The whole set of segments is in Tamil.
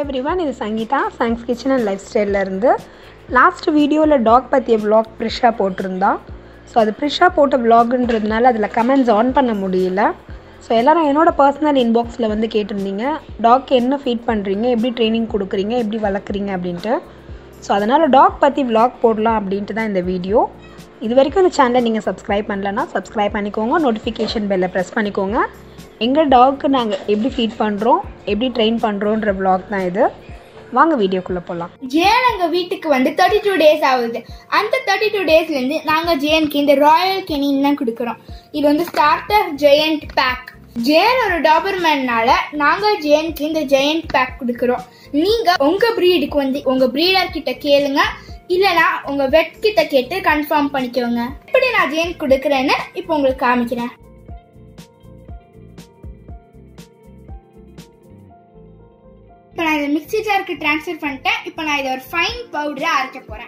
எவ்ரி ஒன் இது Sangeetha songs kitchen and life ஸ்டைல்லேருந்து லாஸ்ட் வீடியோவில் டாக் பற்றிய vlog ப்ரிஷா போட்டிருந்தா ஸோ அது ப்ரிஷா போட்ட vlogன்றதுனால அதில் கமெண்ட்ஸ் ஆன் பண்ண முடியல ஸோ எல்லாரும் என்னோட பர்சனல் இன்பாக்ஸில் வந்து கேட்டிருந்தீங்க டாக் என்ன ஃபீட் பண்ணுறீங்க எப்படி ட்ரைனிங் கொடுக்குறீங்க எப்படி வளர்க்குறீங்க அப்படின்ட்டு ஸோ அதனால் டாக் பற்றி vlog போடலாம் அப்படின்ட்டு தான் இந்த வீடியோ இது வரைக்கும் இந்த சேனலை நீங்கள் சப்ஸ்கிரைப் பண்ணலன்னா சப்ஸ்கிரைப் பண்ணிக்கோங்க நோட்டிஃபிகேஷன் பெல்லை ப்ரெஸ் பண்ணிக்கோங்க எங்கள் டாக்கு நாங்கள் எப்படி ஃபீட் பண்ணுறோம் எப்படி ட்ரெயின் பண்ணுறோன்ற vlog தான் இது வாங்க வீடியோக்குள்ளே போகலாம் ஜேன் எங்க வீட்டுக்கு வந்து தேர்ட்டி டூ டேஸ் ஆகுது அந்த தேர்ட்டி டூ டேஸ்ல இருந்து நாங்க ஜேனுக்கு இந்த ராயல் கெனின் தான் கொடுக்குறோம் இது வந்து ஸ்டார்டர் ஜெயண்ட் பேக் ஜேன் ஒரு டாபர்மேன்னால நாங்க ஜேனுக்கு இந்த ஜெயண்ட் பேக் கொடுக்குறோம் நீங்க உங்க ப்ரீடுக்கு வந்து உங்க ப்ரீடர் கிட்ட கேளுங்க இல்லனா உங்க வெட் கிட்ட கேட்டு கன்ஃபார்ம் பண்ணிக்கோங்க எப்படி நான் ஜேன் கொடுக்குறேன்னு இப்போ உங்களுக்கு காமிக்கிறேன் இப்போ நான் இதை மிக்ஸி ஜாருக்கு ட்ரான்ஸ்ஃபர் பண்ணிட்டேன் இப்போ நான் இதை ஒரு ஃபைன் பவுடரை அரைக்க போறேன்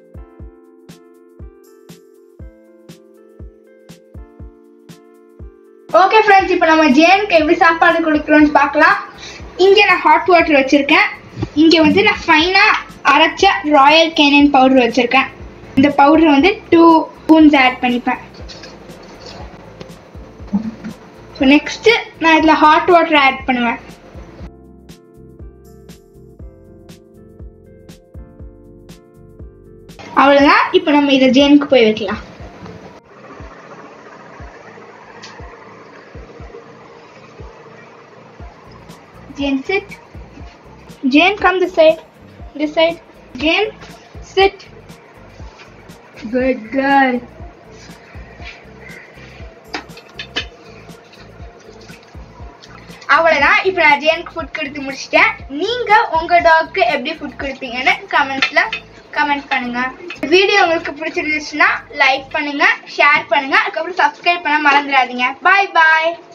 ஓகே ஃப்ரெண்ட்ஸ் இப்போ நம்ம ஜேனுக்கு எப்படி சாப்பாடு கொடுக்குறோம்னு பார்க்கலாம் இங்கே நான் ஹாட் வாட்டர் வச்சுருக்கேன் இங்கே வந்து நான் ஃபைனாக அரைச்ச ராயல் கேனியன் பவுடர் வச்சுருக்கேன் இந்த பவுடர் வந்து டூ ஸ்பூன்ஸ் ஆட் பண்ணிப்பேன் ஸோ நெக்ஸ்ட்டு நான் இதில் ஹாட் வாட்டர் ஆட் பண்ணுவேன் அவ்வளோதான் இப்போ நம்ம இதை ஜேனுக்கு போய் வைக்கலாம் Jane, sit. Jane, come this side. This side. Jane, sit. Good girl. அவ்வளோதான் இப்போ நான் ஜேனுக்கு ஃபுட் கொடுத்து முடிச்சிட்டேன் நீங்கள் உங்கள் டாக்கு எப்படி ஃபுட் கொடுப்பீங்கன்னு கமெண்ட்ஸில் கமெண்ட் பண்ணுங்க வீடியோ உங்களுக்கு பிடிச்சிருந்துச்சுன்னா லைக் பண்ணுங்க ஷேர் பண்ணுங்க அதுக்கப்புறம் சப்ஸ்கிரைப் பண்ண மறந்துடாதீங்க பாய் பாய்